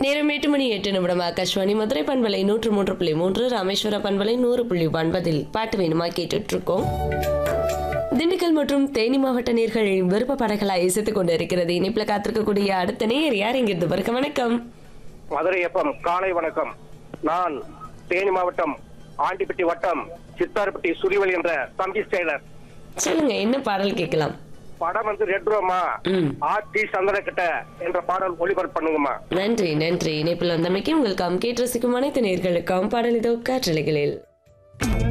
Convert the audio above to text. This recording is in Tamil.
நேரம் எட்டு மணி எட்டு நிமிடம் ஆகாஷ்வாணி மதுரை பண்பலை நூற்று மூன்று புள்ளி மூன்று ராமேஸ்வர பண்பலை நூறு புள்ளி ஒன்பதில் பாட்டு வேணுமா கேட்டுட்டு இருக்கோம் திண்டுக்கல் மற்றும் தேனி மாவட்ட நேர்கள் விருப்ப படங்களாக இசைத்துக் கொண்டு இருக்கிறது இனிப்புல காத்திருக்கக்கூடிய அடுத்த நேர் யார் இங்கிருந்து வருக வணக்கம் மதுரை எப்பம் காலை வணக்கம் நான் தேனி மாவட்டம் ஆண்டிப்பட்டி வட்டம் சித்தார்பட்டி சுரிவல் என்ற தம்பி ஸ்டைலர் சொல்லுங்க என்ன பாடல் கேட்கலாம் படம் வந்து ரெட் ரோமா ம். ஆர்டி சந்திரகிட்ட என்ற பாடல் ஒளிபரப்பு பண்ணுங்கம்மா நன்றி நன்றி இணைப்பில் வந்தமைக்கு உங்களுக்கு கேட்டு ரசிக்கும் அனைத்து நேர்களுக்கும் பாடல் இதோ காற்றலைகளில்